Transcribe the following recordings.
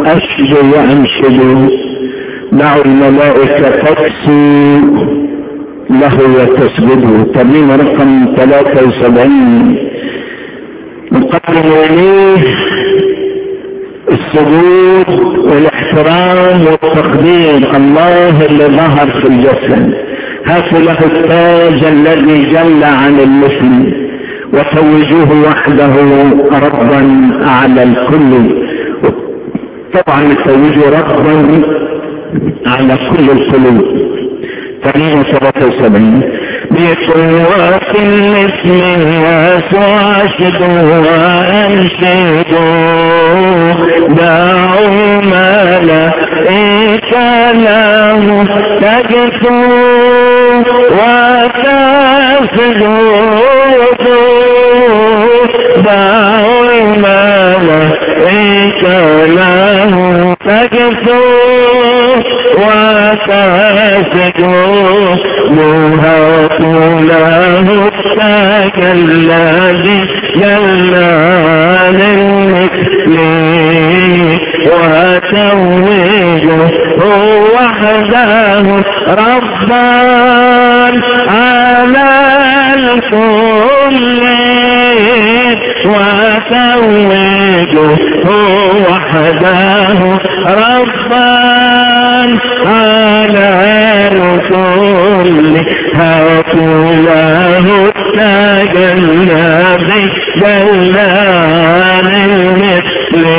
أسجدوا وأنشدوا دعوا الملائكة تقسو له وتسجدوا ترميم رقم 73 نقدم إليه السجود والاحترام والتقدير الله اللي ظهر في الجسد هاتوا له التاج الذي جل عن المثل وتوجوه وحده ربا على الكل طبعا توجوا ربا على كل القلوب تقريبا 73 بقوة الاسم وسعشدوا وانشدوا دعوا ملائك له تجثوا وتسجدوا دعوا الملائك له تجثوا وتسجدوا نهات له التاج الذي جلى للمثل وتوجه وحده ربا على الكل وتوجه وحده ربا على الكل هاتوا له التاج الذي جلى للمثل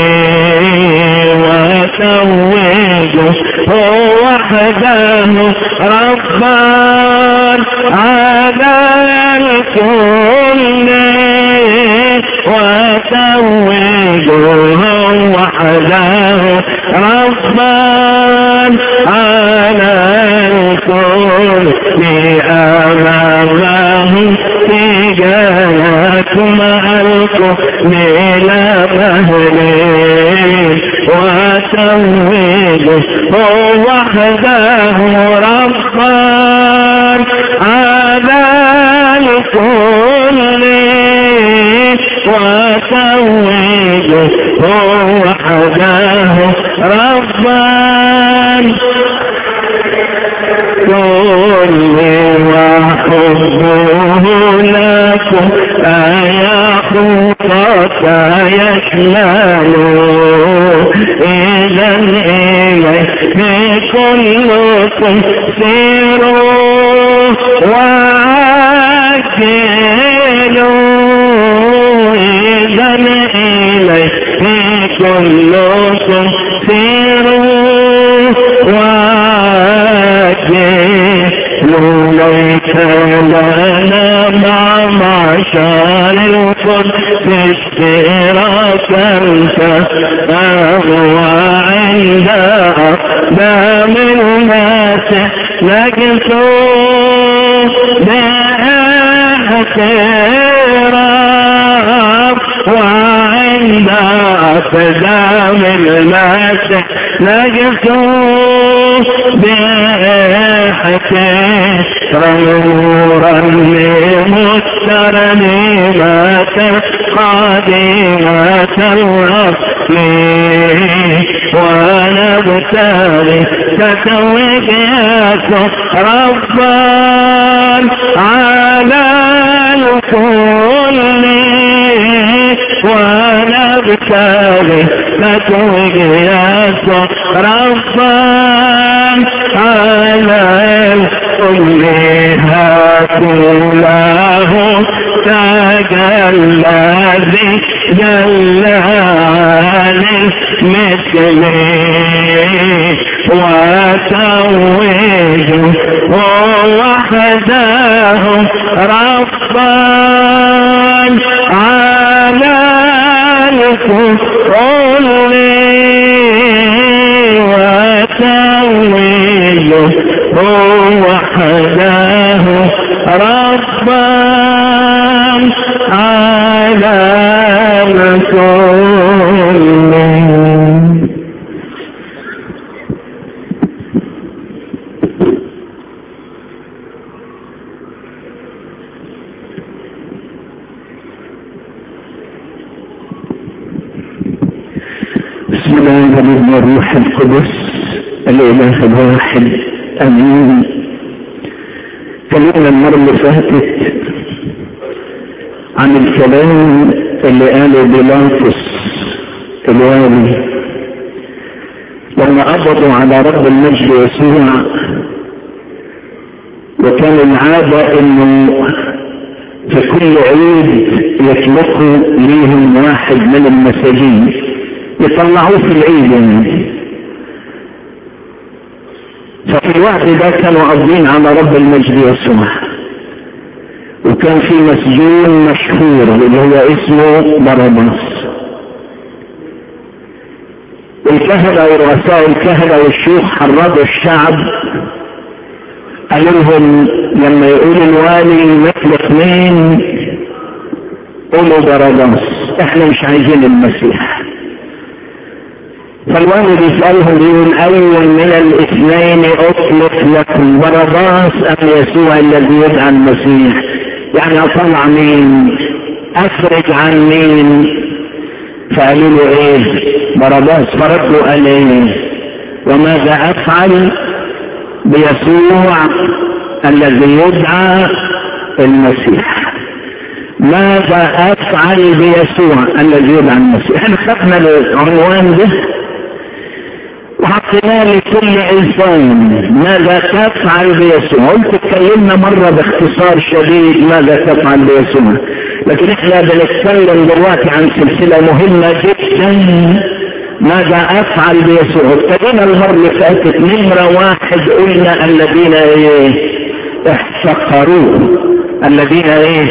وتوجه وحده ربا على الكل وتوجه وحده ربا على الكل أمامه تجاهكم ألقوا إلى مهلين وتوجه وحده ربا على الكل وتوجه وحده ربا كل وحبه لكم أيا خطك يشمل إذا إليه كلكم سيروا وعجلوا إذا إليه كلكم سيروا وعجلوا ليس لنا مع معشر القدس اشتراكا فهو عند أقدام الناس نجسوا باحترام وعند أقدام الناس نجسوا باحترام نورا لمسترنمة قديمة الرسل ونبتغي تتوج ربا على الكل ونبتغي تتوج ربا على الكل هاتوا له تاج الذي جل عن المثل وتوج وحده ربا على الكل وتوج وحده ربا على الكل بسم الله والابن والروح القدس الاله الواحد امين كلمنا المرة اللي فاتت عن الكلام اللي قاله بيلاطس الوالي لما قبضوا على رب المجد يسوع وكان العادة انه في كل عيد يطلقوا ليهم واحد من المساجين يطلعوه في العيد يعني ففي الوقت ده كانوا قاضين على رب المجد يسوع وكان في مسجون مشهور اللي هو اسمه باراباس الكهنة ورؤساء الكهنة والشيوخ حرضوا الشعب قالوا لهم لما يقول الوالي نطلق مين قولوا باراباس احنا مش عايزين المسيح فالوالي بيسألهم بيقول أي من الاثنين أطلق لكم باراباس أم يسوع الذي يدعى المسيح يعني أطلع مين أفرج عن مين فقالوا له إيه باراباس فردوا قال إيه وماذا أفعل بيسوع الذي يدعى المسيح ماذا افعل بيسوع الذي يدعى المسيح احنا خدنا العنوان ده وحطيناه لكل انسان ماذا تفعل بيسوع قلت اتكلمنا مرة باختصار شديد ماذا تفعل بيسوع لكن احنا بنتكلم دلوقتي عن سلسلة مهمة جدا ماذا افعل بيسوع ابتدينا المرة اللي فاتت نمرة واحد قلنا الذين ايه احتقروه الذين ايه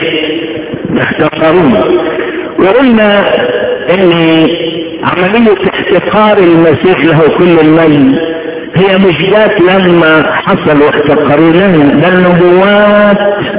احتقروه وقلنا ان عملية احتقار المسيح له كل المجد هي مش جات لما حصل واحتقروه لا ده النبوات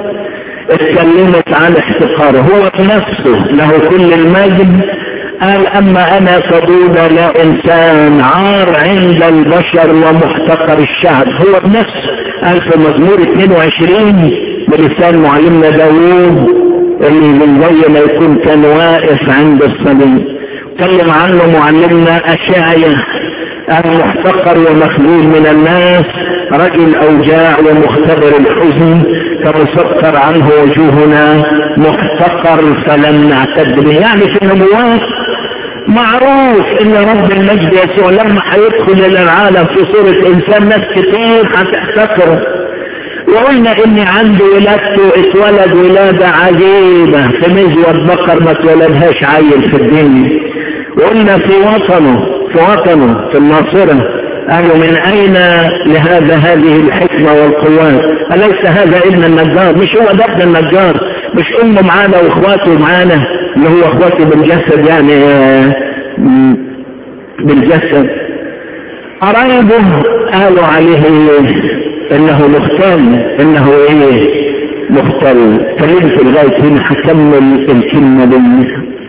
اتكلمت عن احتقاره هو بنفسه له كل المجد قال اما انا فضوضة لا انسان عار عند البشر ومحتقر الشعب هو بنفسه قال في مزمور 22 بلسان معلمنا داوود اللي من زي ما يكون كان واقف عند الصليب تكلم عنه معلمنا اشعيا المحتقر ومخذول من الناس رجل اوجاع ومختبر الحزن كمسطر عنه وجوهنا محتقر فلم نعتد به يعني في النبوات معروف ان رب المجد يسوع لما هيدخل الى العالم في صورة انسان ناس كتير هتحتقره وقلنا ان عند ولادته اتولد ولادة عجيبة في مزوة بقر ما اتولدهاش عيل في الدنيا وقلنا في وطنه في وطنه في الناصرة قالوا من اين لهذا هذه الحكمة والقوات أليس هذا ابن النجار مش هو ده ابن النجار مش امه معانا واخواته معانا اللي هو اخواته بالجسد يعني بالجسد قرايبه قالوا عليه انه مختل انه ايه مختل كلمت لغاية هنا هكمل الكلمة دي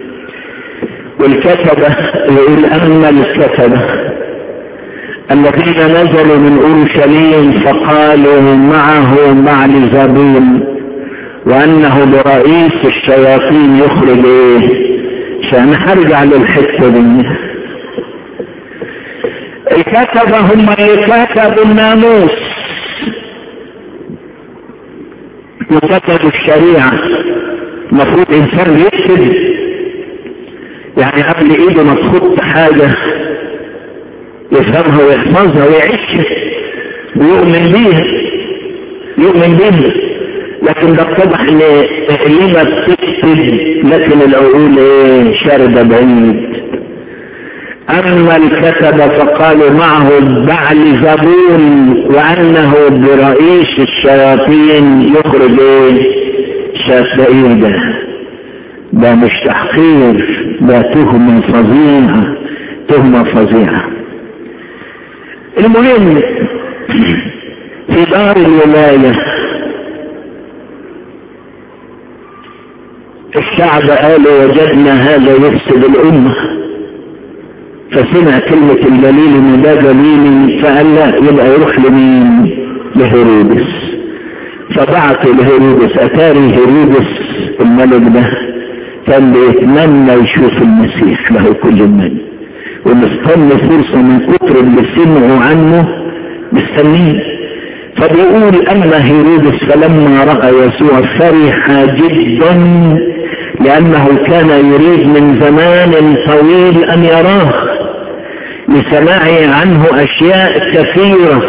والكتبة يقول اما الكتبة الذين نزلوا من اورشليم فقالوا معه مع لزابون وانه برئيس الشياطين يخرج ايه عشان هرجع للحته دي الكتبه هم اللي كتبوا الناموس وكتبوا الشريعه المفروض انسان يكتب يعني قبل ايده ما تخط حاجه يفهمها ويحفظها ويعيشها ويؤمن بيها يؤمن بيها لكن ده اتضح ان لما بتكتب لكن العقول ايه شاردة بعيد اما الكتب فقالوا معه بعل زبون وانه برئيس الشياطين يخرج ايه شافعيده ده مش تحقير ده تهمة فظيعة تهمة فظيعة المهم في دار الولايه الشعب قالوا وجدنا هذا يفسد الأمة فسمع كلمة الجليل ان ده جليل فقال لا يبقى يروح لمين لهيرودس فبعثوا لهيرودس اتاري هيرودس الملك ده كان بيتمنى يشوف المسيح له كل المجد ومستني فرصة من كتر اللي سمعوا عنه مستنيه فبيقول أما هيرودس فلما رأى يسوع فرح جدا لأنه كان يريد من زمان طويل أن يراه لسماعه عنه أشياء كثيرة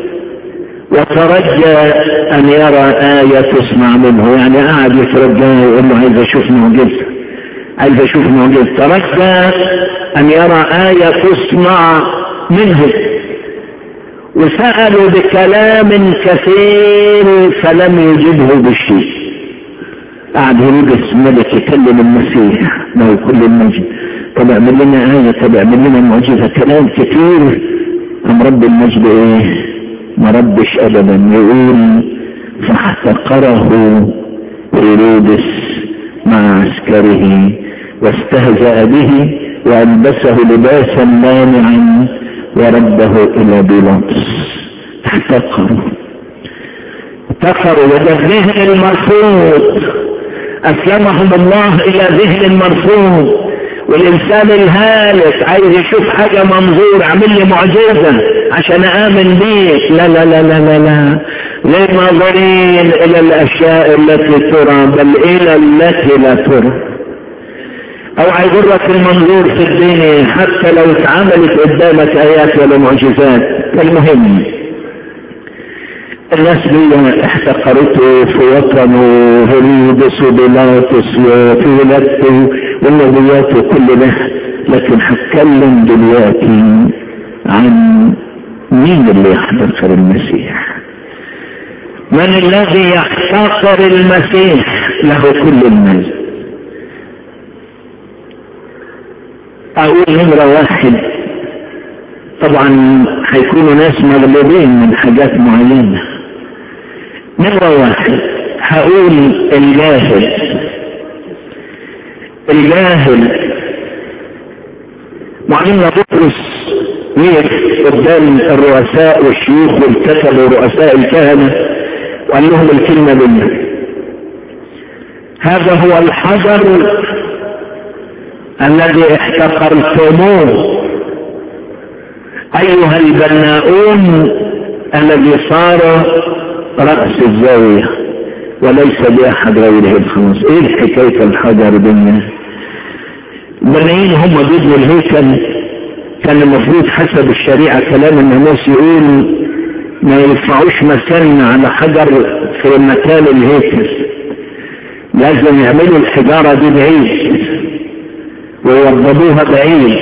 وترجى أن يرى آية تسمع منه يعني قاعد يترجى يقول له عايز أشوف معجزة عايز أشوف معجزة ترجى أن يرى آية تسمع منه وسألوا بكلام كثير فلم يجبه بالشيء قعد هيرودس ملك يكلم المسيح له كل المجد طب اعمل لنا آية طب اعمل لنا معجزة كلام كثير أم رب المجد ايه ما ردش أبدا يقول فاحتقره هيرودس مع عسكره واستهزأ به وألبسه لباسا مانعا ورده الى بيلاطس احتقروا افتقروا وده الذهن المرفوض اسلمهم الله الى ذهن مرفوض والانسان الهالك عايز يشوف حاجة منظور عامل لي معجزة عشان امن بيك لا لا لا لا لا لا ليه ناظرين الى الاشياء التي ترى بل الى التي لا ترى او هيجرك المنظور في الدنيا حتى لو اتعملت قدامك ايات ولا معجزات المهم الناس دي احتقرته في وطنه هريدس وبيلاطس وفي ولادته والنبيات وكل ده لكن هتكلم دلوقتي عن مين اللي يحتقر المسيح من الذي يحتقر المسيح له كل المجد اقول نمرة واحد طبعا هيكونوا ناس مغلوبين من حاجات معينة نمرة واحد هقول الجاهل الجاهل معلمنا بطرس وقف قدام الرؤساء والشيوخ والكتب ورؤساء الكهنة وقال لهم الكلمة بالله هذا هو الحجر الذي احتقرتموه ايها البناؤون الذي صار رأس الزاوية وليس بأحد غيره الخمس ايه حكاية الحجر دي البنايين هم بيبنوا الهيكل كان المفروض حسب الشريعة كلام الناموس يقول ما يرفعوش مكان على حجر في مكان الهيكل لازم يعملوا الحجارة دي بعيد ويوضبوها بعيد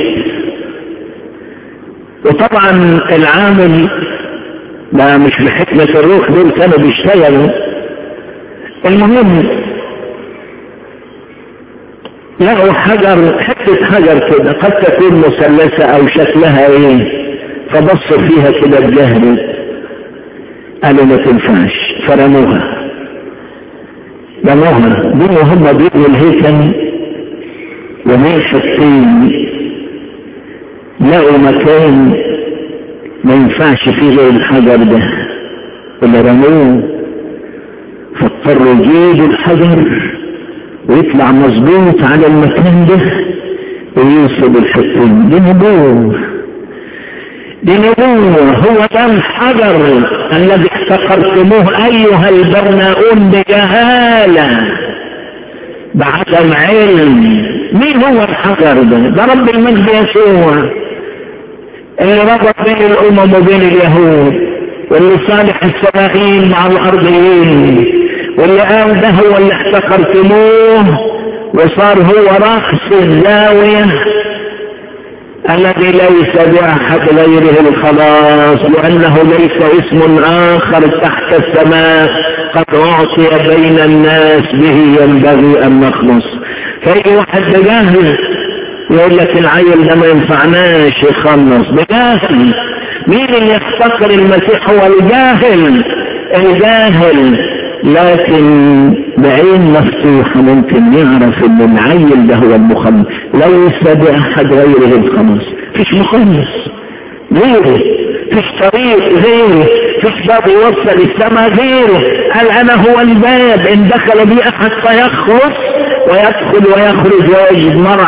وطبعا العامل ده مش بحكمة الروح دول كانوا بيشتغلوا المهم لقوا حجر حتة حجر كده قد تكون مثلثة او شكلها ايه فبصوا فيها كده بجهل قالوا ما تنفعش فرموها رموها دول هم بيبنوا الهيكل وميش الطين لقوا مكان ما ينفعش فيه غير الحجر ده اللي رموه فاضطروا يجيبوا الحجر ويطلع مظبوط على المكان ده ويوصل الحطين دي نبوة دي نبوة هو ده الحجر الذي احتقرتموه ايها البرناؤون بجهالة بعدم علم مين هو الحجر ده ده رب المجد يسوع اللي ربط بين الامم وبين اليهود واللي صالح السمائين مع الارضيين واللي قال ده هو اللي احتقرتموه وصار هو رأس الزاوية الذي ليس بأحد غيره الخلاص لأنه ليس اسم آخر تحت السماء قد أعطي بين الناس به ينبغي أن نخلص فيجي واحد بجاهل يقول لك العيل ده ما ينفعناش يخلص بجاهل مين اللي يفتكر المسيح هو الجاهل الجاهل لكن بعين مفتوحة ممكن يعرف ان العيل ده هو المخلص ليس بأحد غيره الخلاص فيش مخلص غيره فيش طريق غيره فيش باب يوصل السماء غيره قال انا هو الباب ان دخل بي احد فيخلص ويدخل ويخرج ويجد مرعى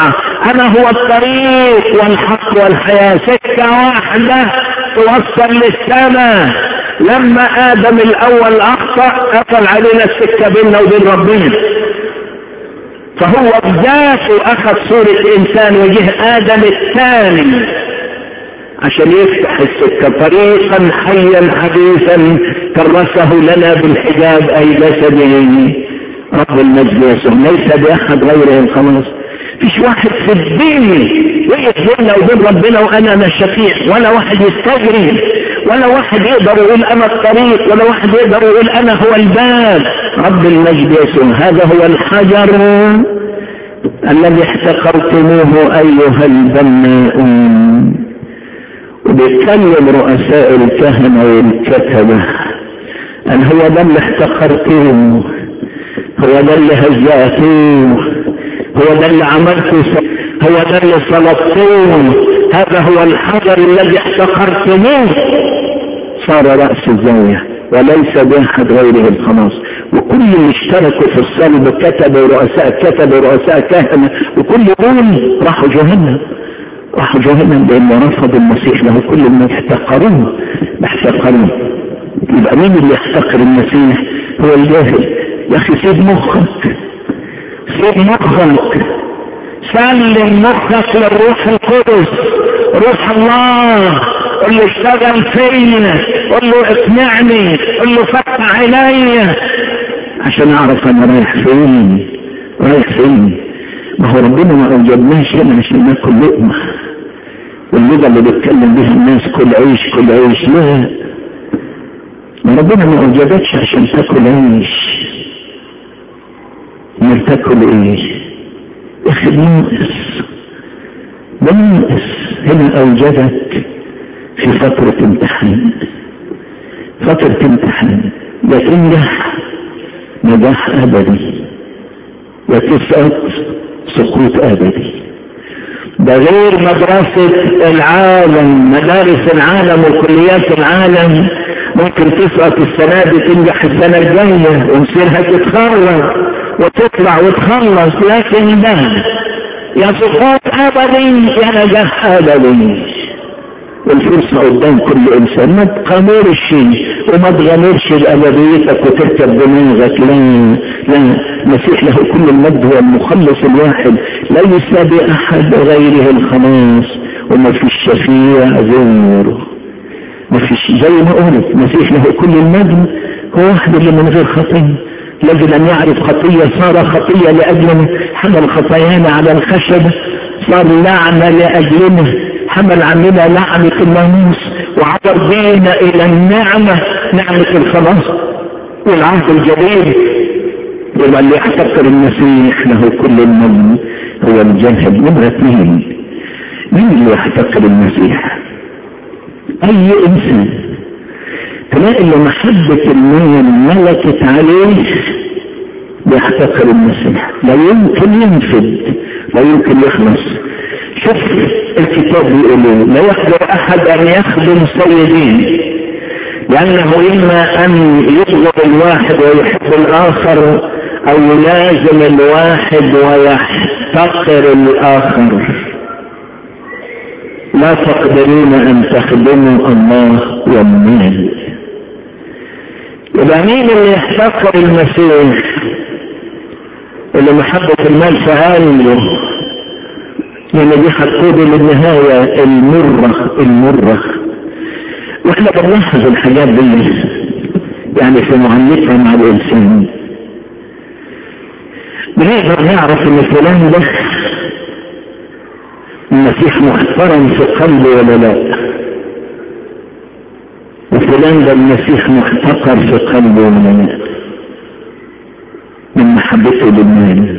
انا هو الطريق والحق والحياة سكة واحدة توصل للسماء لما ادم الاول اخطأ قفل علينا السكة بيننا وبين ربنا فهو بذاته اخذ صورة انسان وجه ادم الثاني عشان يفتح السكة طريقا حيا حديثا كرسه لنا بالحجاب اي جسده رب المجد يسوع ليس باحد غيره الخلاص فيش واحد في الدين وقف بيننا وبين ربنا وانا انا الشفيع ولا واحد يستجري ولا واحد يقدر يقول انا الطريق ولا واحد يقدر يقول انا هو الباب رب المجد يسوع هذا هو الحجر الذي احتقرتموه ايها البناؤون وبيتكلم رؤساء الكهنة والكتبة ان هو ده اللي احتقرتوه هو ده اللي هزأتوه هو ده اللي عملته هو ده اللي صلبتوه هذا هو الحجر الذي احتقرتموه صار رأس الزاوية وليس بأحد غيره الخلاص وكل اللي اشتركوا في الصلب كتبوا رؤساء كتبوا رؤساء كهنة وكل دول راحوا جهنم راحوا جهنم لأن رفضوا المسيح له كل ما احتقروه احتقروه يبقى مين اللي يحتقر المسيح هو الجاهل يا اخي سيب مخك سيب مخك سلم مخك للروح القدس روح الله قل له اشتغل فينا قل له اقنعني قل له فتح عينيا عشان اعرف انا رايح فين رايح فين ما هو ربنا ما اوجدناش هنا عشان ناكل لقمه واللغه اللي بيتكلم بيها الناس كل عيش كل عيش لا ما ربنا ما اوجدكش عشان تاكل عيش امال تاكل ايه يا اخي ناقص ده ناقص هنا اوجدك في فترة امتحان فترة امتحان يا تنجح نجاح ابدي يا تسقط سقوط ابدي ده غير مدرسة العالم مدارس العالم وكليات العالم ممكن تسقط السنة دي تنجح السنة الجاية ومصيرها تتخرج وتطلع وتخلص لكن ده يا سقوط ابدي يا نجاح ابدي والفرصة قدام كل انسان ما تغامرش وما تغامرش بأبديتك وتركب دماغك لا لا المسيح له كل المجد هو المخلص الواحد ليس بأحد غيره الخلاص وما فيش شفيع غيره ما فيش زي ما قلت المسيح له كل المجد هو واحد اللي من غير خطيه لازم ان يعرف خطية صار خطية لأجلنا حمل خطايانا على الخشب صار لعنة لأجلنا حمل عننا لعنة الناموس وعبر بينا إلى النعمة نعمة الخلاص والعهد الجديد يبقى اللي يحتقر المسيح له كل المجد هو الجاهل نمرة اثنين مين اللي يحتقر المسيح؟ أي إنسان تلاقي اللي محبة المال ملكت عليه بيحتقر المسيح لا يمكن ينفد لا يمكن يخلص شوف الكتاب بيقول لا يقدر احد ان يخدم سيدين لانه اما ان يبغض الواحد ويحب الاخر او يلازم الواحد ويحتقر الاخر لا تقدرون ان تخدموا الله والمال يبقى مين اللي يحتقر المسيح اللي محبة المال في قلبه لان دي هتقود للنهاية المرة المرة واحنا بنلاحظ الحاجات دي يعني في معاملتها مع الانسان بنقدر نعرف ان فلان ده المسيح محترم في قلبه ولا لا وفلان ده المسيح محتقر في قلبه ولا لا من محبته للمال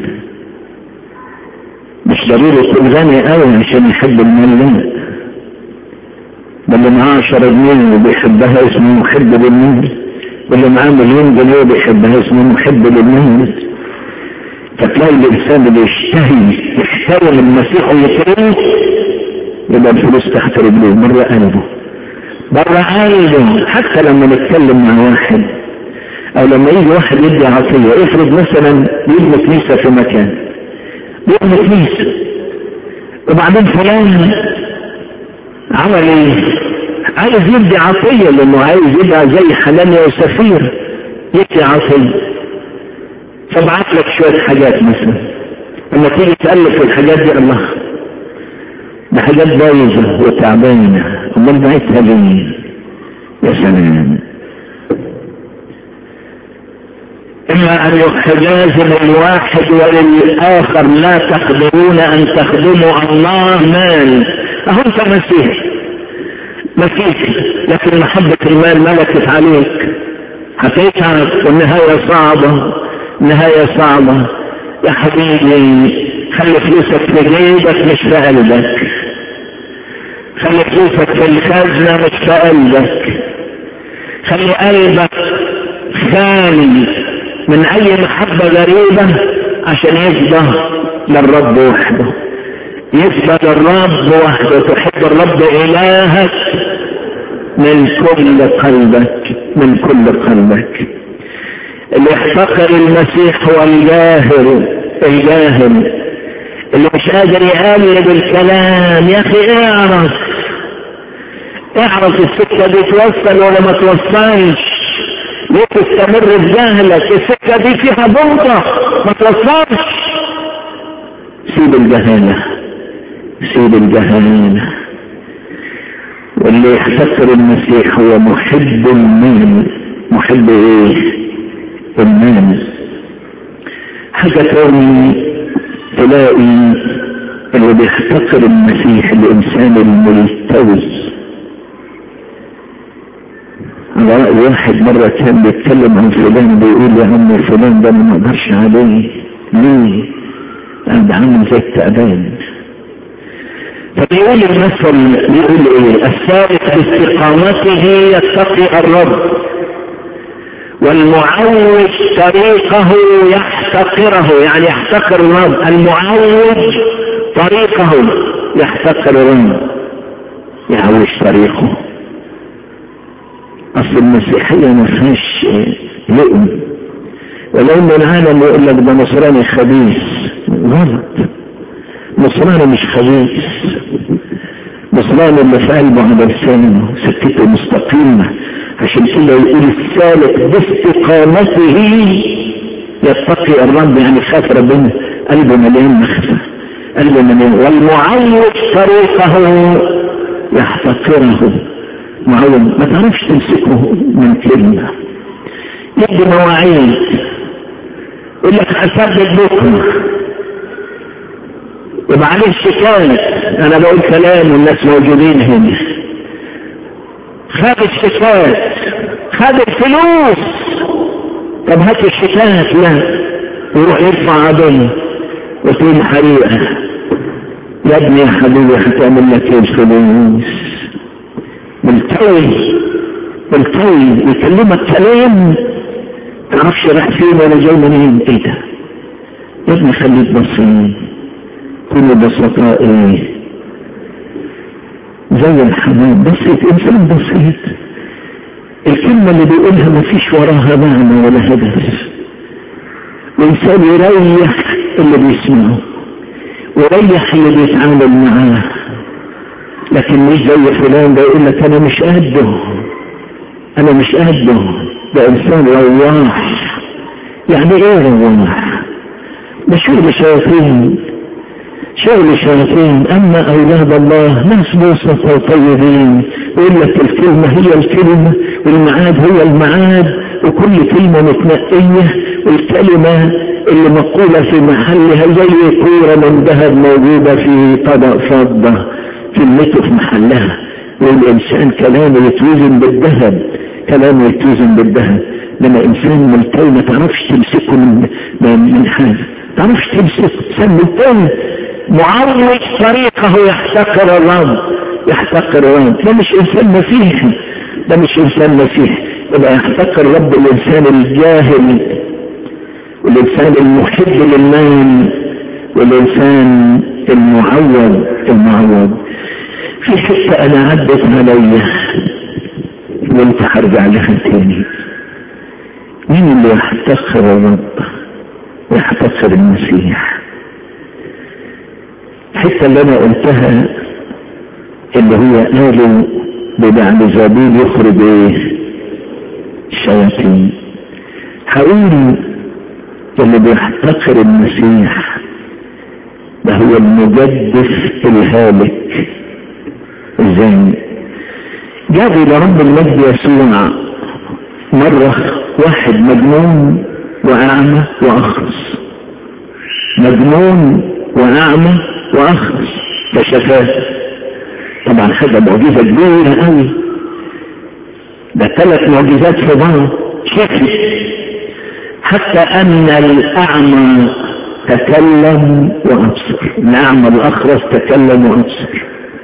مش ضروري يكون غني قوي عشان يحب المال لا ده اللي معاه 10 جنيه وبيحبها اسمه محب للمال واللي معاه مليون جنيه وبيحبها اسمه محب للمال فتلاقي الانسان اللي يشتهي يحترم المسيح ويكرمه يبقى الفلوس تحت رجليه بره قلبه بره قلبه حتى لما نتكلم مع واحد او لما يجي واحد يدي عطيه افرض مثلا يبني كنيسه في مكان يبني كنيسه وبعدين فلان عمل ايه عايز يدي عطية لانه عايز يبقى زي حنانيا وسفير يدي عطية فبعت لك شوية حاجات مثلا لما تيجي تألف الحاجات دي الله ده حاجات بايظة وتعبانة امال بعتها ليه يا سلام إما أن يحتجاز للواحد وللآخر لا تقدرون أن تخدموا الله مال أهو أنت مسيح مسيح لكن محبة المال ملكت عليك هتتعب والنهاية صعبة النهاية صعبة يا حبيبي خلي فلوسك في جيبك مش في قلبك خلي فلوسك في الخزنة مش في قلبك خلي قلبك خالي من اي محبة غريبة عشان يفضى للرب وحده يفضى للرب وحده تحب الرب الهك من كل قلبك من كل قلبك اللي يحتقر المسيح هو الجاهل الجاهل اللي مش قادر يقلب الكلام يا اخي اعرف اعرف السكة دي توصل ولا ما توصلش ليه تستمر في جهلك السكة دي فيها بنطة ما توصلش سيب الجهالة سيب الجهالة واللي يحتقر المسيح هو محب المال محب ايه المال حاجة تاني تلاقي اللي بيحتقر المسيح الانسان الملتوي على رأي واحد مرة كان بيتكلم عن فلان بيقول يا عم فلان ده ما نقدرش عليه ليه؟ قاعد عامل زي التعبان فبيقول المثل بيقول ايه؟ السالك باستقامته يتقي الرب والمعوج طريقه يحتقره يعني يحتقر الرب المعوج طريقه يحتقر الرب يعوج طريقه اصل المسيحية ما فيهاش لؤم ولو ان العالم يقول لك ده نصراني خبيث غلط نصراني مش خبيث نصراني اللي في قلبه على لسانه سكته مستقيمة عشان كده يقول السالك باستقامته يتقي الرب يعني خاف ربنا قلبه مليان مخفى قلبه مليان والمعوج طريقه يحتقره معود ما تعرفش تمسكه من كلمة يدي مواعيد يقول لك هسدد بكره يبقى عليه شكاية انا بقول كلام والناس موجودين هنا خد الشكاية خد الفلوس طب هات الشكاية لا يروح يرفع قضية وتقول حريقة يا ابني يا حبيبي هتعمل لك ايه الفلوس ملتوي ملتوي يكلمك كلام تعرفش راح فين ولا جاي منين ايه ده يا ابني خليك بسيط كل بسطاء ايه زي الحمام بسيط انسان بسيط الكلمة اللي بيقولها ما فيش وراها معنى ولا هدف الانسان يريح اللي بيسمعه ويريح اللي بيتعامل معاه لكن مش زي فلان ده يقول لك انا مش قده انا مش قده ده انسان رواح يعني ايه رواح ده شغل شياطين شغل شياطين اما اولاد الله ناس بسطة وطيبين يقول لك الكلمة هي الكلمة والمعاد هو المعاد وكل كلمة متنقية والكلمة اللي مقولة في محلها زي كورة من ذهب موجودة في طبق فضة كلمته في محلها والإنسان كلامه يتوزن بالذهب كلامه يتوزن بالذهب لما إنسان ملتوي ما تعرفش تمسكه من من حاجة ما تعرفش تمسكه إنسان ملتوي معرج طريقه يحتقر الرب يحتقر الرب ده مش إنسان مسيحي ده مش إنسان مسيحي يبقى يحتقر رب الإنسان الجاهل والإنسان المحب للمال والإنسان المعوض المعوض في حتة انا عدت عليا وانت هرجع لها تاني مين اللي يحتقر الرب ويحتقر المسيح الحتة اللي انا قلتها اللي هي قالوا ببعد زابيل يخرج ايه الشياطين هقول اللي بيحتقر المسيح ده هو المجدف الهالك ازاي جابوا لرب المجد يسوع مرة واحد مجنون وأعمى وأخرس مجنون وأعمى وأخرس فشفاه طبعا حاجة معجزة كبيرة قوي ده ثلاث معجزات في بعض شكل حتى أن الأعمى تكلم وأبصر الأعمى الأخرس تكلم وأبصر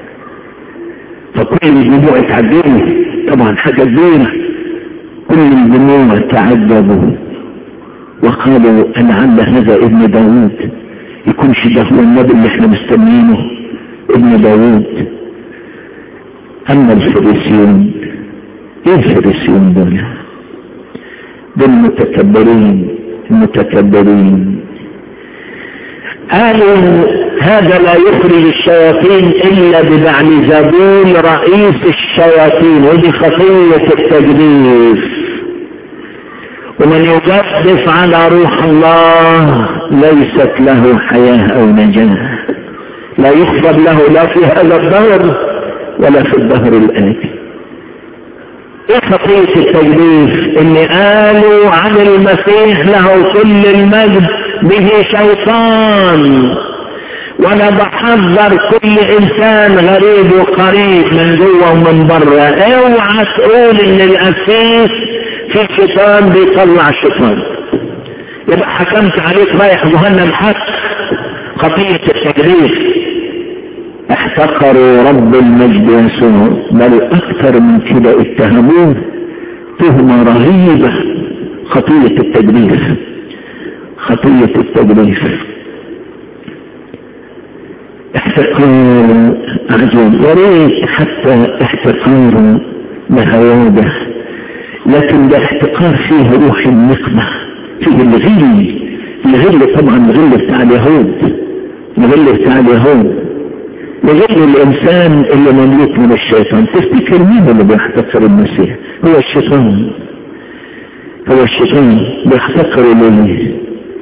فكل الجموع اتعجبوا طبعا حاجة كبيرة كل الجموع تعجبوا وقالوا لعل هذا ابن داوود يكونش ده هو النبي اللي احنا مستنيينه ابن داوود اما الفريسيون ايه الفريسيون دول دول المتكبرين المتكبرين قالوا هذا لا يخرج الشياطين الا ببعل زبون رئيس الشياطين ودي خطية التجديف ومن يجدف على روح الله ليست له حياة او نجاة لا يخبر له لا في هذا الدهر ولا في الدهر الآتي ايه خطية التجديف ان قالوا عن المسيح له كل المجد به شيطان وانا بحذر كل انسان غريب وقريب من جوه ومن بره اوعى تقول ان الاسيس في شيطان بيطلع شيطان يبقى حكمت عليك رايح جهنم حق خطية التجديف احتقروا رب المجد يسوع بل اكثر من كده اتهموه تهمة رهيبة خطية التجديف خطية التجديف احتقار عجيب يا ريت حتى احتقار بهواده لكن ده احتقار فيه روح النقمة فيه الغل الغل طبعا الغل بتاع اليهود الغل بتاع اليهود الغل الانسان اللي مملوك من الشيطان تفتكر مين اللي بيحتقر المسيح هو الشيطان هو الشيطان بيحتقر ليه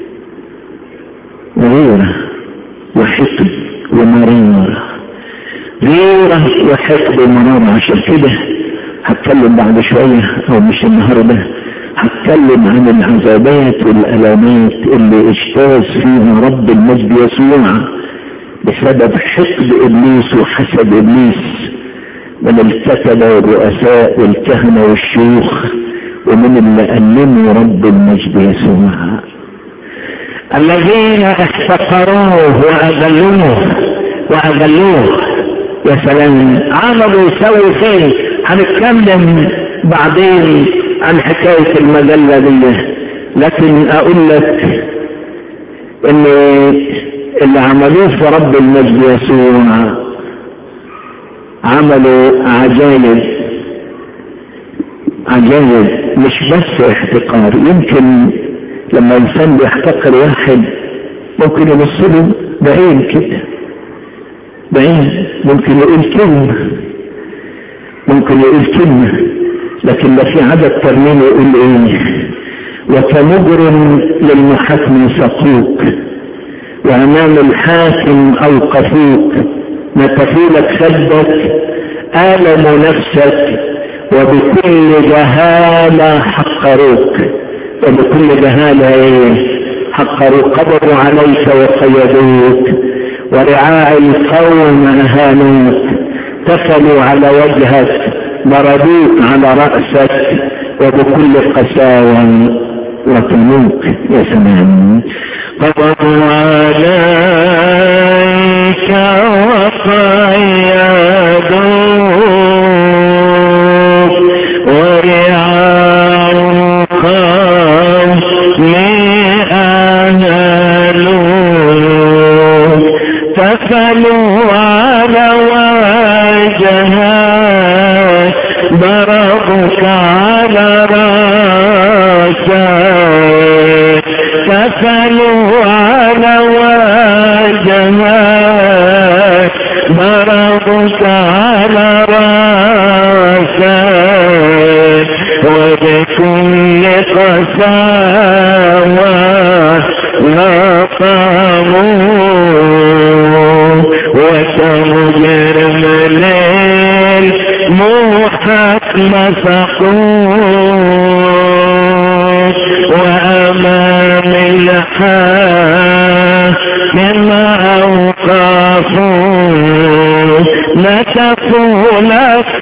غيره وحقد ومرارة غيره وحقد ومرارة عشان كده هتكلم بعد شوية او مش النهاردة هتكلم عن العذابات والالامات اللي اجتاز فيها رب المجد يسوع بسبب حقد ابليس وحسد ابليس من الكتبة والرؤساء والكهنة والشيوخ ومن اللي ألموا رب المجد يسوع الذين احتقروه وأذلوه وأذلوه يا سلام عملوا يسوي فين هنتكلم بعدين عن حكاية المجلة دي لكن أقول لك إن اللي عملوه في رب المجد يسوع عملوا عجائب عجائب مش بس احتقار يمكن لما انسان بيحتقر واحد ممكن يبص له بعين كده بعين ممكن يقول كلمة ممكن يقول كلمة لكن لا في عدد ترميم يقول ايه وكمجرم للمحاكم سقوك وامام الحاكم اوقفوك نتفولك خدك آلموا نفسك وبكل جهالة حقروك وبكل جهالة ايه حقروك قبضوا عليك وقيدوك ورعاع القوم اهانوك تفلوا على وجهك ضربوك على رأسك وبكل قساوة ركنوك يا سلام قبضوا عليك وقيدوك ورعاع القوم أهلوك تفلوا على وجهك ضربك على راسك تفلوا على وجهك جرحك مسقوط وأمام الحاكم أوقفوا نتفوا لك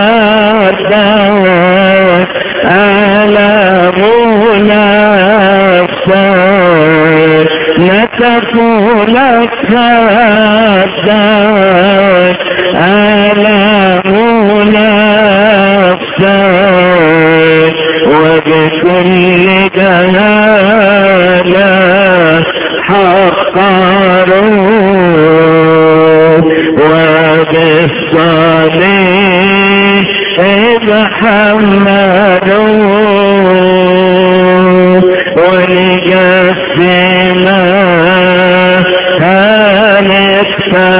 ألم نفسك نتفوا لك ألم نفسك وبكل جهالة حقروا وبالصليب إذ حملوا ولجسنا كانت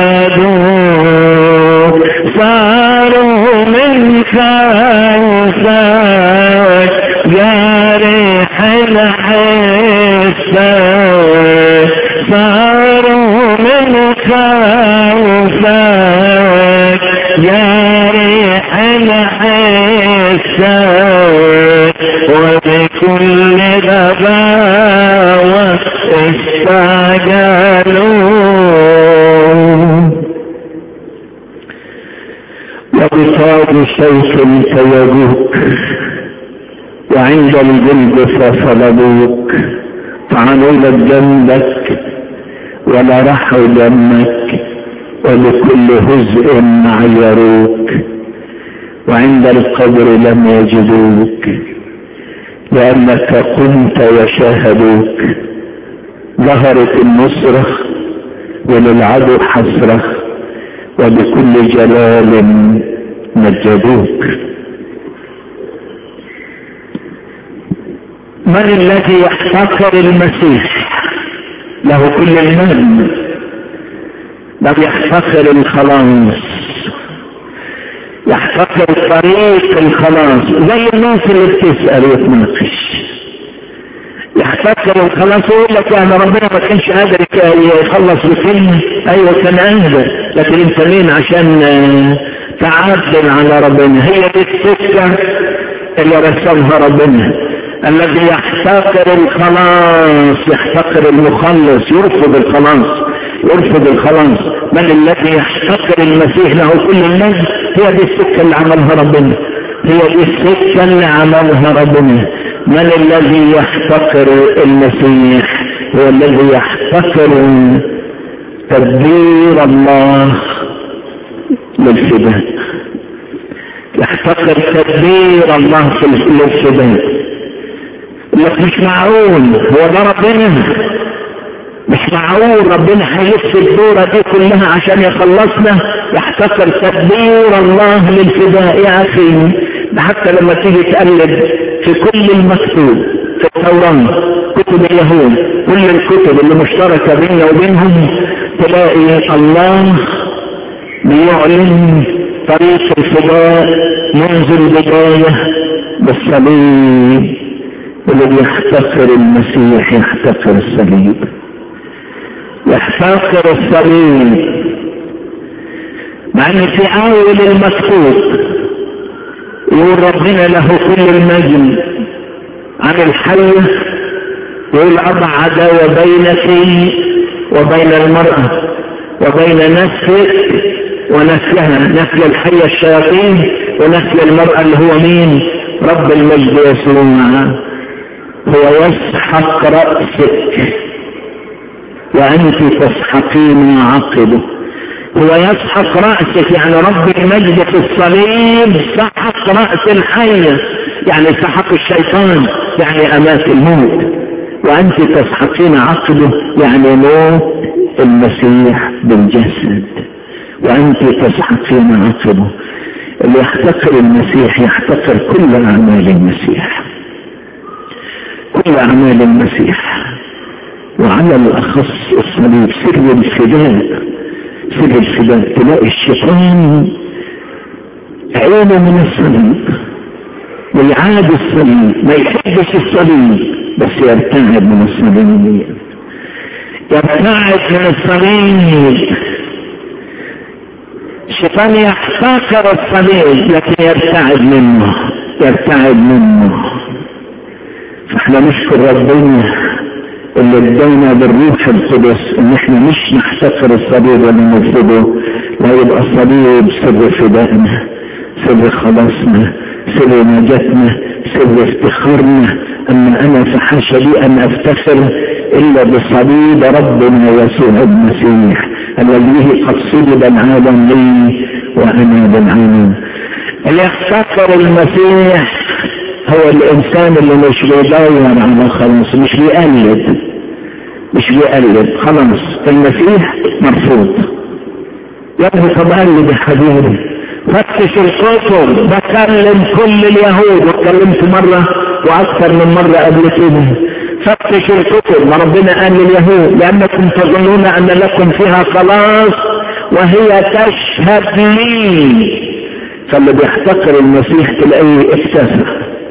فادوا صاروا من خلفك جارح الحسك صاروا من خلفك جارح الحسك وبكل غباوة استعجلوا وبصاد سيف تيجوك وعند الجلد فصلبوك طعنوا لك جنبك ولرحوا دمك ولكل هزء عيروك وعند القبر لم يجدوك لأنك قمت وشاهدوك ظهرت النصرة وللعدو حسرة وبكل جلال مجدوك من الذي يحتقر المسيح له كل المال لم يحتقر الخلاص يحتقر طريق الخلاص زي الناس اللي بتسأل وتناقش يحتقر الخلاص يقول لك يعني ربنا ما كانش قادر يخلص بكلمة ايوه كان قادر لكن انت مين عشان تعدل على ربنا هي دي السكة اللي رسمها ربنا الذي يحتقر الخلاص يحتقر المخلص يرفض الخلاص يرفض الخلاص من الذي يحتقر المسيح له كل المجد هي دي السكة اللي عملها ربنا هي دي السكة اللي عملها ربنا من الذي يحتقر المسيح هو الذي يحتقر تدبير الله للفداء يحتقر تدبير الله في للفداء لك مش معقول هو ده ربنا مش معقول ربنا هيلف الدورة دي كلها عشان يخلصنا يحتقر تدبير الله للفداء يا اخي ده حتى لما تيجي تقلب في كل المكتوب في التوراة كتب اليهود كل الكتب اللي مشتركة بيننا وبينهم تلاقي الله بيعلن طريق الفداء منذ البداية بالصليب اللي بيحتقر المسيح يحتقر الصليب يحتقر الصليب مع ان في اول المكتوب يقول ربنا له كل المجد عن الحية يقول أضع عداوة بينك وبين المرأة وبين نسلك ونسلها نسل الحية الشياطين ونسل المرأة اللي هو مين رب المجد يسوع هو يسحق رأسك وأنت تسحقين عقبه هو يسحق رأسك يعني رب المجد في الصليب سحق رأس الحية يعني سحق الشيطان يعني أمات الموت وأنت تسحقين عقله يعني موت المسيح بالجسد وأنت تسحقين عقله اللي يحتقر المسيح يحتقر كل أعمال المسيح كل أعمال المسيح وعلى الأخص الصليب سر الفداء سر الفداء تلاقي الشيطان عينه من الصليب ويعاد الصليب ما يحبش الصليب بس يرتعد من الصليب يرتعد من الصليب الشيطان يحتقر الصليب لكن يرتعد منه يرتعد منه فاحنا نشكر ربنا اللي ادينا بالروح القدس ان احنا مش نحتقر الصليب ولا نرفضه لا يبقى الصليب سر فدائنا سر خلاصنا سر نجاتنا سر افتخارنا اما انا فحاشا لي ان افتخر الا بصليب ربنا يسوع المسيح الذي قد صلب العالم لي وانا بالعالم اللي يفتخر المسيح هو الانسان اللي مش بيدور على خلاص مش بيقلد مش بيقلد خلاص المسيح مرفوض يا ابني طب قلد يا حبيبي فتش الكتب بكلم كل اليهود واتكلمت مرة واكثر من مرة قبل كده فتش الكتب ما ربنا قال لليهود لانكم تظنون ان لكم فيها خلاص وهي تشهد لي فاللي بيحتقر المسيح تلاقيه اكتفى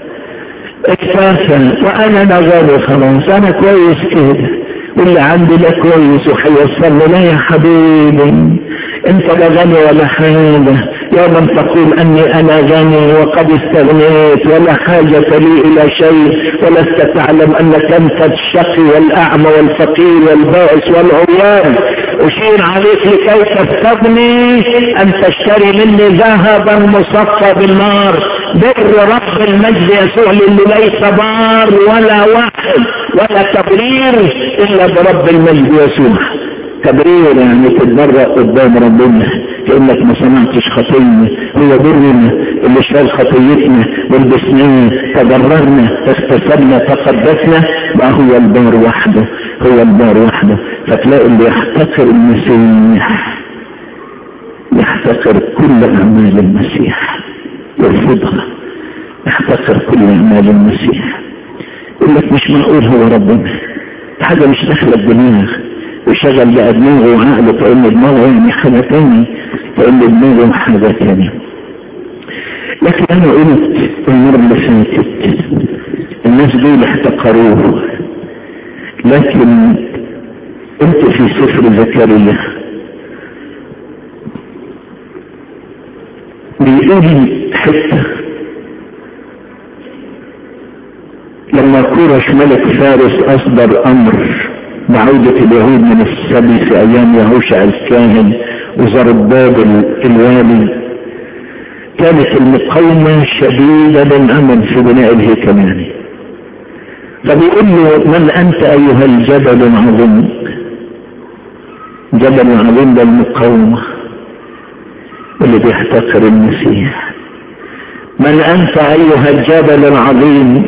اكتفى وانا نغالي خلاص انا كويس كده واللي عندي ده كويس وحيصل لي لا يا حبيبي انت لا غني ولا حاجة يا من تقول اني انا غني وقد استغنيت ولا حاجة لي الى شيء ولست تعلم انك انت الشقي والاعمى والفقير والبائس والعريان اشير عليك لكي تستغني ان تشتري مني ذهبا مصفى بالنار بر رب المجد يسوع للي ليس بار ولا واحد ولا تبرير الا برب المجد يسوع تبرير يعني تتبرأ قدام ربنا كأنك ما سمعتش خطية هو برنا اللي شال خطيتنا ولبسناه تبررنا اغتسلنا تقدسنا بقى هو البار وحده هو البار وحده فتلاقي اللي يحتقر المسيح يحتقر كل أعمال المسيح يرفضها يحتقر كل أعمال المسيح يقول لك مش معقول هو ربنا حاجة مش داخلة الدماغ وشغل بقى دماغه وعقله كأن دماغه يعني حاجة تاني كأن دماغه حاجة تاني لكن أنا قلت المرة اللي فاتت الناس دول احتقروه لكن انت في سفر زكريا بيقول حتة لما كورش ملك فارس أصدر أمر بعودة اليهود من السبي في أيام يهوشع الكاهن وزرباب الوالي كانت المقاومة شديدة للأمل في بناء الهيكل يعني فبيقول له من أنت أيها الجبل العظيم جبل عظيم ده المقاومة اللي بيحتقر المسيح من أنت أيها الجبل العظيم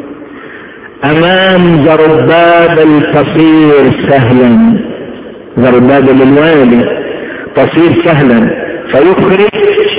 أمام زربابل تصير سهلا زربابل الوالي تصير سهلا فيخرج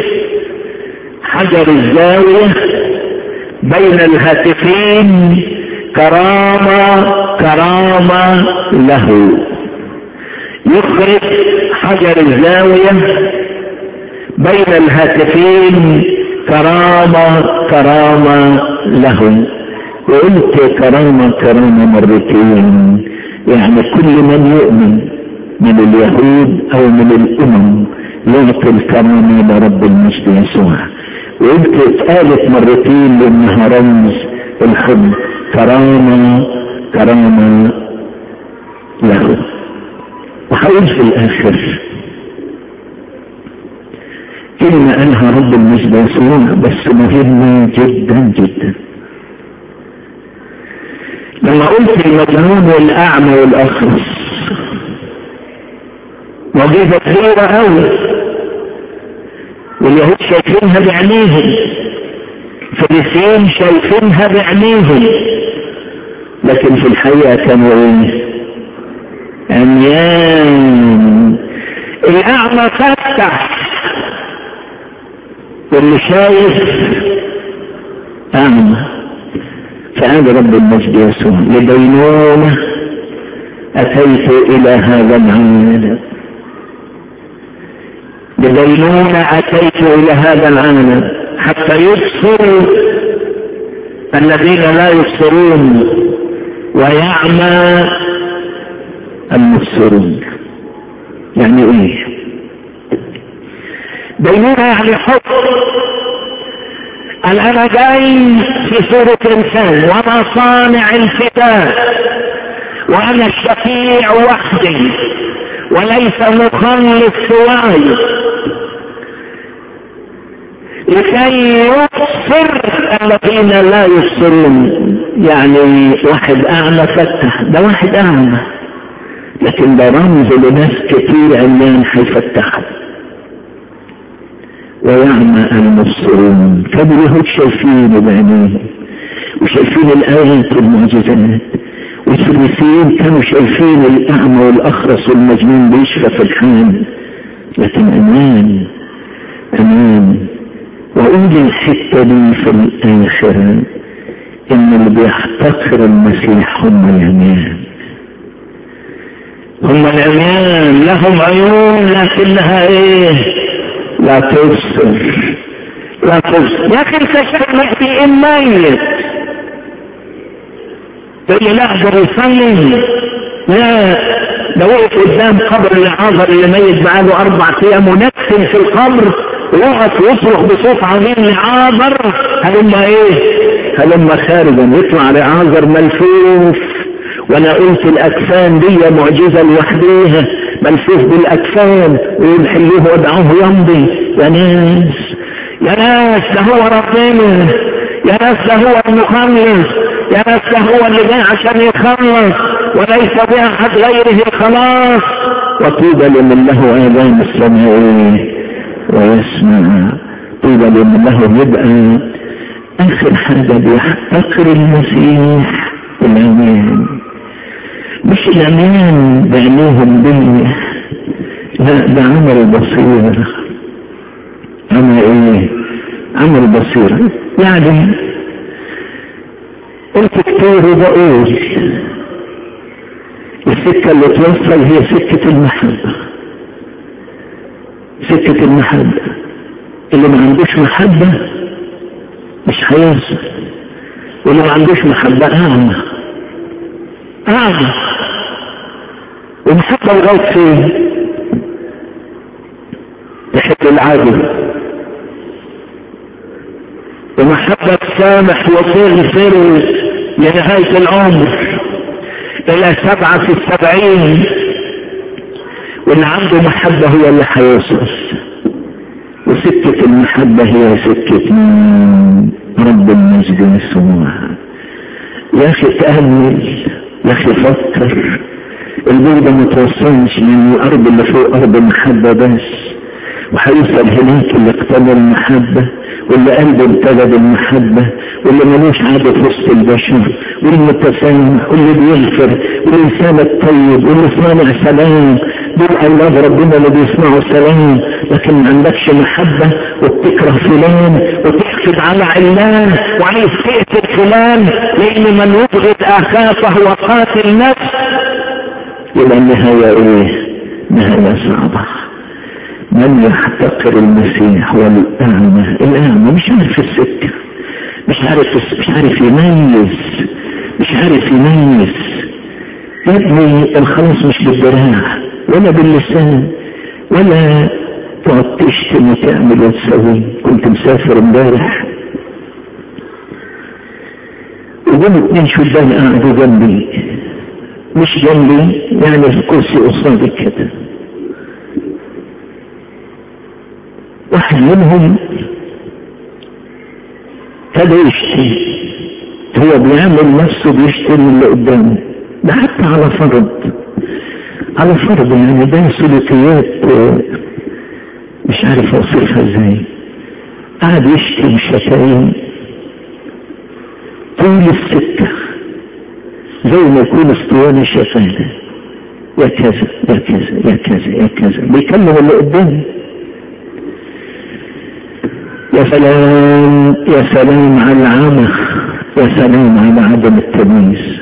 حجر الزاوية بين الهاتفين كرامة كرامة له يخرج حجر الزاوية بين الهاتفين كرامة كرامة له وقلت كرامة كرامة مرتين يعني كل من يؤمن من اليهود او من الامم يعطي الكرامة لرب المجد يسوع وقلت اتقالت مرتين لانها رمز الحب كرامة كرامة له وهقول في الاخر كلمة قالها رب المجد يسوع بس مهمة جدا جدا لما قلت المجنون والاعمى والاخرس وظيفة كبيرة قوي واليهود شايفينها بعينيهم الفريسيين شايفينها بعينيهم لكن في الحقيقة كانوا ايه عميان الاعمى فتح واللي شايف اعمى فهذا رب المجد يسوع لدينونة أتيت إلى هذا العالم لدينونة أتيت إلى هذا العالم حتى يبصر الذين لا يبصرون ويعمى المبصرون يعني ايه دينونة يعني حب قال انا جاي في صورة انسان وانا صانع الفداء وانا الشفيع وحدي وليس مخلص سواي لكي يبصر الذين لا يبصرون يعني واحد اعمى فتح ده واحد اعمى لكن ده رمز لناس كتير عميان هيفتحوا ويعمى المبصرون كانوا اليهود شايفين بعينيهم وشايفين الآيات والمعجزات والفريسيين كانوا شايفين الأعمى والأخرس والمجنون بيشفى في الحال لكن أمان أمان وأقول الحتة دي في الآخرة إن اللي بيحتقر المسيح هم العميان هم العميان لهم عيون لكنها ايه لا تبصر لا تبصر يا اخي انت شكلك في ميت تقول لي لا اقدر يصلي لا ده وقف قدام قبر العذر اللي ميت بقاله اربع ايام ونكتم في القبر ويقف يصرخ بصوت عظيم لعاذر هلم ايه هلم خارجا يطلع لعاذر ملفوف وانا قلت الاكفان دي معجزة لوحديها ملفوف بالاكفان ويحلوه ودعوه يمضي يا ناس يا ناس ده هو ربنا يا ناس ده هو المخلص يا ناس ده هو اللي جاي عشان يخلص وليس بأحد غيره خلاص وطوبى لمن له آذان السماء ويسمع طوبى لمن له يبقى آخر حاجة بيحتقر المسيح الأمان مش الأمان بعينيهم دي لا ده عمل بصيرة عمل ايه عمل بصيرة يعني قلت كتير وبقول السكة اللي توصل هي سكة المحبة سكة المحبة اللي ما عندوش محبة مش هيوصل واللي ما عندوش محبة أعمى أعمى ومحبة لغاية فين؟ تحب العادل ومحبة سامح وتغفر لنهاية العمر إلى سبعة في السبعين واللي عنده محبة هو اللي هيوصل وسكة المحبة هي سكة رب المجد والسموع يا أخي تأمل يا أخي فكر البيضة ما توصلش من الأرض اللي فوق أرض المحبة بس وهيوصل هناك اللي اقتنى المحبة واللي قلبه ابتدى بالمحبة واللي ملوش عادة في وسط البشر والمتسامح واللي بيغفر والإنسان الطيب واللي صانع سلام دول أولاد ربنا اللي بيصنعوا سلام لكن ما عندكش محبة وبتكره فلان وتحقد على علان وعايز تقتل فلان لأن من يبغض أخاه فهو قاتل نفس يبقى النهاية إيه؟ نهاية صعبة من يحتقر المسيح والأعمى الأعمى مش عارف السكة مش عارف مش عارف يميز مش عارف يميز يا ابني الخلاص مش بالدراع ولا باللسان ولا تقعد تشتم وتعمل وتسوي كنت مسافر امبارح وجم اتنين شبان قعدوا جنبي مش جنبي يعني في كرسي قصادي كده واحد منهم ابتدى يشتم هو بيعمل نفسه بيشتم اللي قدامه ده حتى على فرض على فرض يعني ده سلوكيات مش عارف اوصفها ازاي قعد يشتم شتايم طول السكة زي ما يكون اسطوانة شفانة يا كذا يا كذا يا كذا يا كذا بيكلم اللي قدامه يا سلام يا سلام على العمى يا سلام على عدم التمييز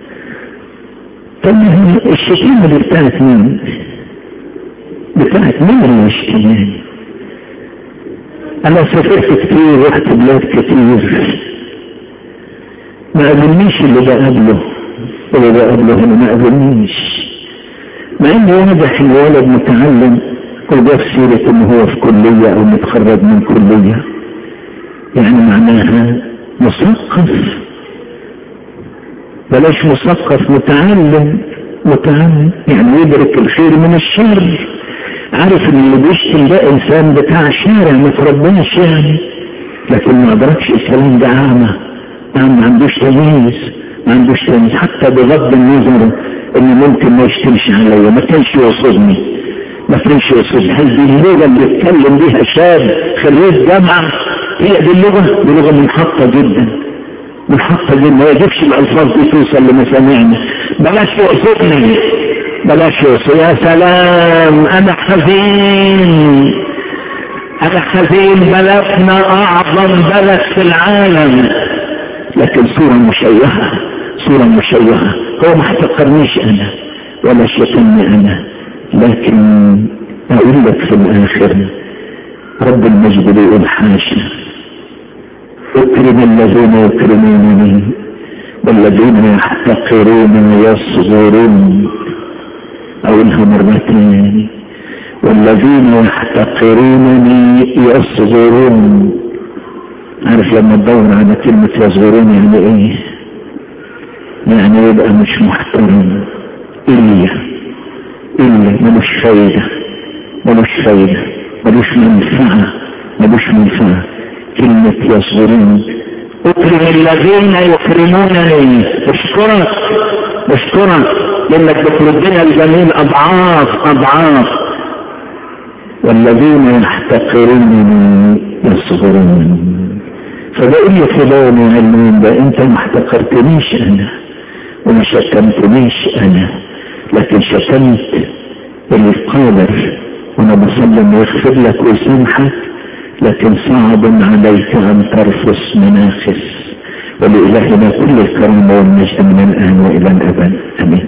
طب الشتيمة دي بتاعت مين؟ بتاعت مين اللي يشتمني؟ أنا سافرت كتير رحت بلاد كتير ما قابلنيش اللي بقابله اللي بقابله هنا ما قابلنيش مع إن واضح الولد متعلم وجاب سيرة انه هو في كلية او متخرج من كلية يعني معناها مثقف بلاش مثقف متعلم متعلم يعني يدرك الخير من الشر عارف ان اللي بيشتم ده انسان بتاع شارع ما ترباش يعني لكن ما ادركش الكلام ده اعمى ما عندوش تمييز ما عندوش تمييز حتى بغض النظر انه ممكن ما يشتمش عليا ما كانش يقصدني ما كانش يقصدني هل دي اللغه اللي بيتكلم بيها شاب خريج جامعه هي دي اللغه دي لغه منحطه جدا منحطه جدا ما يجبش الالفاظ دي توصل لمسامعنا بلاش يقصدني بلاش يقصد يا سلام انا حزين انا حزين بلدنا اعظم بلد في العالم لكن صورة مشوهة صورة مشوهة هو ما احتقرنيش انا ولا شتمني انا لكن اقول لك في الاخر رب المجد بيقول حاشا اكرم الذين يكرمونني والذين يحتقرون ويصغرون اقولها مرتين والذين يحتقرونني يصغرون عارف لما تدور على كلمة يصغرون يعني ايه يعني يبقى مش محترم إلا إلا ملوش فايدة ملوش فايدة ملوش منفعة ملوش منفعة كلمة يصغرون اكرم الذين يكرمونني اشكرك اشكرك لانك بتردنا الجميل اضعاف اضعاف والذين يحتقرونني يصغرون فبقول لك فلان يعلمون ده انت ما احتقرتنيش انا وما شتمتنيش انا لكن شتمت القادر وانا بصلي يغفر لك ويسامحك لكن صعب عليك ان ترفس مناخس ولإلهنا كل الكرامة والمجد من الآن وإلى الأبد آمين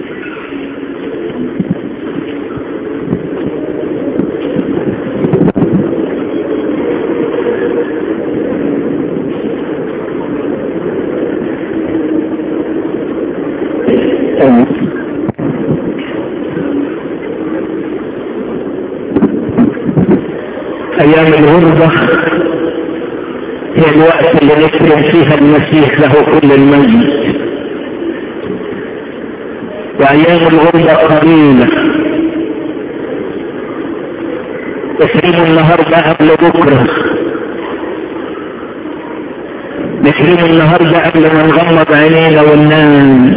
أيام الغربة هي الوقت اللي نكرم فيها المسيح له كل المجد وأيام الغربة قليلة نكرم النهاردة قبل بكرة نكرم النهاردة قبل ما نغمض عينينا وننام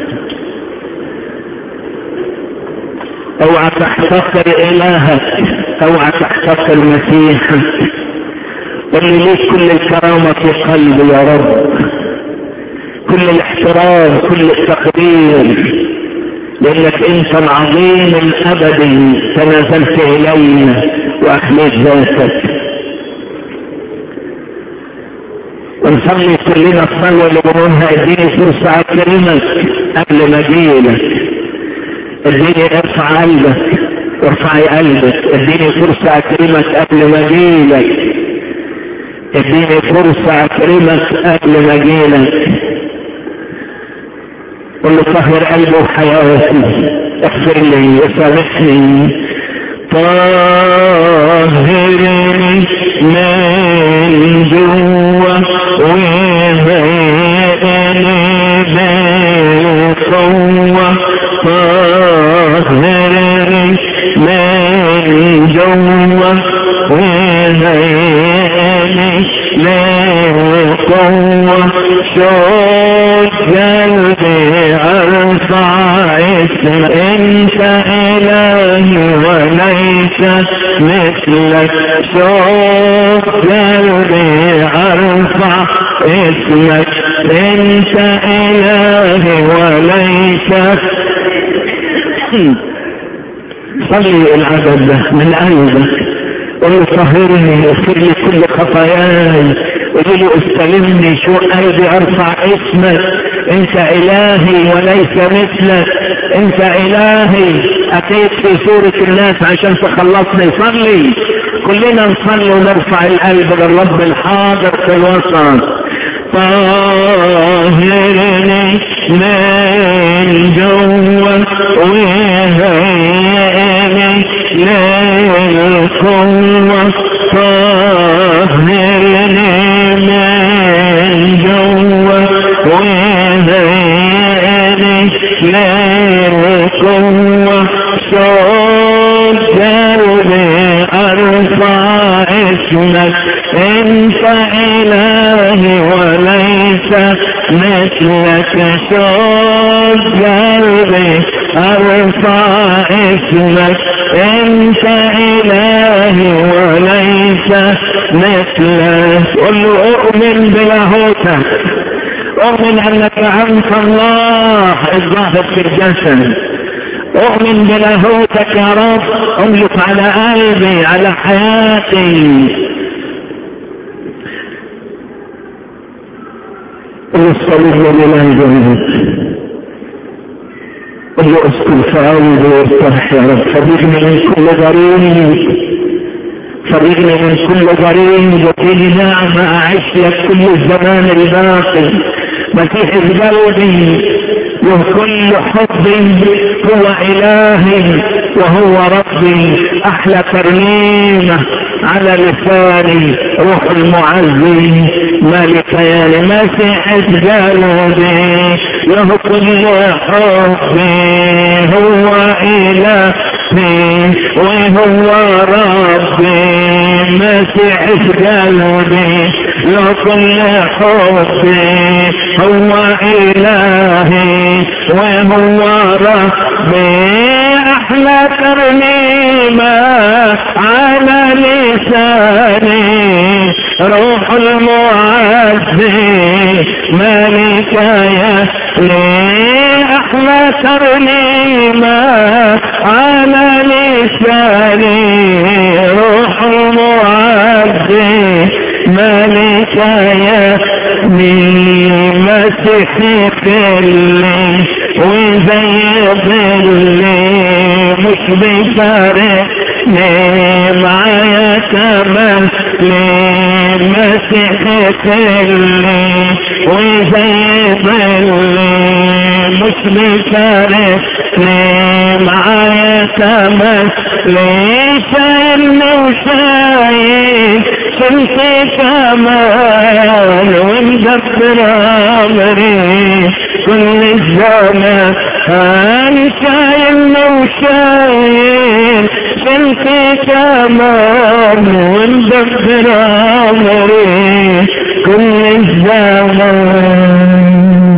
اوعى تحتقر الهك اوعى تحتقر مسيحك اللي ليك كل الكرامة في قلبي يا رب كل الاحترام كل التقدير لانك انت العظيم الابدي تنازلت الينا واخليت ذاتك ونصلي كلنا الصلوة اللي بنقولها اديني فرصة اكرمك قبل ما اجيلك اديني ارفع قلبك وارفعي قلبك اديني فرصة اكرمك قبل ما اجيلك اديني فرصة اكرمك قبل ما اجيلك قل له طهر قلبي وحياتي اغفر لي وسامحني طهرني من جوا وهيئني بالقوة طهرني من جوا وهيئني بالقوة شوق قلبي ارفع اسم انت الهي وليس مثلك شوق قلبي ارفع اسمك انت الهي وليس صلي العدد ده من قلبك قل له طهرني اغفر لي كل خطاياي قل له استلمني شو قلبي ارفع اسمك انت الهي وليس مثلك انت الهي اتيت في صورة الناس عشان تخلصني صلي كلنا نصلي ونرفع القلب للرب الحاضر في الوسط طهرني من جوا وهيئني للقوة طهرني من جوا وهيني للقوة صوت دربي ارفع اسمك انت الهي وليس مثلك صوت دربي ارفع اسمك انت الهي وليس مثلك قل له اؤمن بلاهوتك اؤمن انك انت الله الظاهر في الجسد اؤمن بلاهوتك يا رب املك على قلبي على حياتي الصليب لا يجوز قل له اسكن في قلبي وارتاح يا رب فرجني من كل غريب فرجني من كل غريب وكل نعمة اعيش لك كل الزمان الباقي مسيح قلبي وكل حب هو إلهي وهو ربي أحلى ترنيمة على لساني روح المعزي مالك يا لمسيح قلبي له كل حبي هو إلهي وهو ربي مسيح قلبي له كل حبي هو إلهي وهو ربي أحلى ترنيمة على لساني روح المعزي مالك يا لي أحلى ترنيمة على لساني روح المعزي مالك يا مسيحي اللي وزي ظلي مش بيفارقني معايا كمان مسيحي اللي وزي ظلي مش بيفارقني معايا كمان ليش انه وشايف شمسي كمان ومدبر امري كل الزمان انا شايل وشايل شمسي كمان ومدبر امري كل الزمان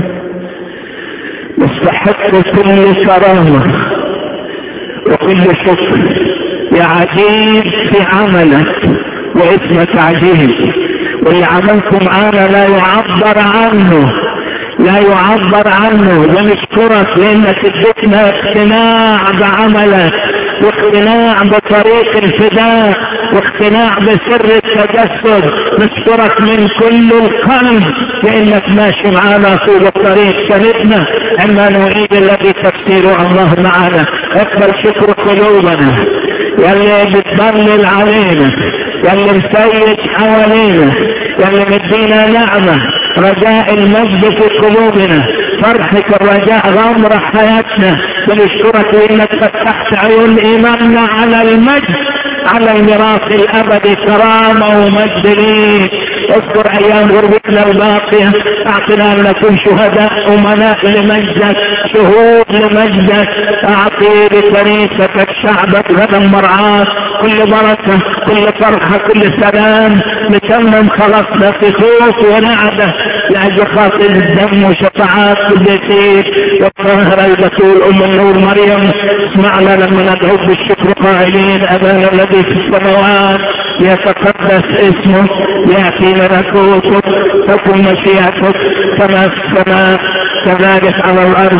مستحق كل كرامه وكل شكر يا عجيب في عملك واسمك عجيب واللي عملكم معانا لا يعبر عنه لا يعبر عنه ونشكرك لانك اديتنا اقتناع بعملك واقتناع بطريق الفداء واقتناع بسر التجسد نشكرك من كل القلب لانك ماشي معانا طول الطريق سندنا عما نريد الذي تفسيره الله معنا اقبل شكر قلوبنا يلي بتضلل علينا يلي مسيج حوالينا يلي مدينا نعمة رجاء المجد في قلوبنا فرحك الرجاء غمر حياتنا بنشكرك لانك فتحت عيون ايماننا على المجد على الميراث الابدي كرامة ومجد ليك اذكر ايام غربتنا الباقية اعطنا ان نكون شهداء امناء لمجدك شهود لمجدك اعطي لكنيستك شعبك غدا مرعاة كل بركة كل فرحة كل سلام نتمم خلاصنا في خوف ونعدة لاجل خاطر الدم وشفاعات كل شيء والطاهرة البتول ام النور مريم اسمعنا لما ندعو بالشكر قائلين ابانا الذي في السماوات يتقدس اسمك ياتي ملكوتك تكن مشيئتك كما في السماء كذلك على الارض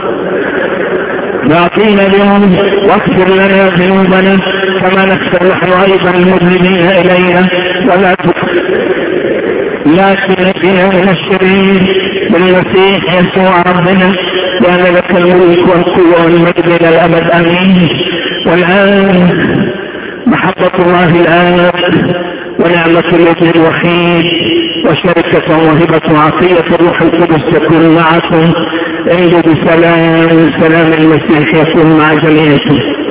نعطينا اليوم واغفر لنا ذنوبنا كما نغفر نحن ايضا المذنبين الينا ولا لا تنجنا من الشرير بالمسيح يسوع ربنا لان لك الملك والقوه والمجد الى الابد امين والان محبه الله الاب ونعمه الابن الوحيد وشركة وهبة وعطية الروح القدس تكون معكم انجو بسلام سلام المسيح يكون مع جميعكم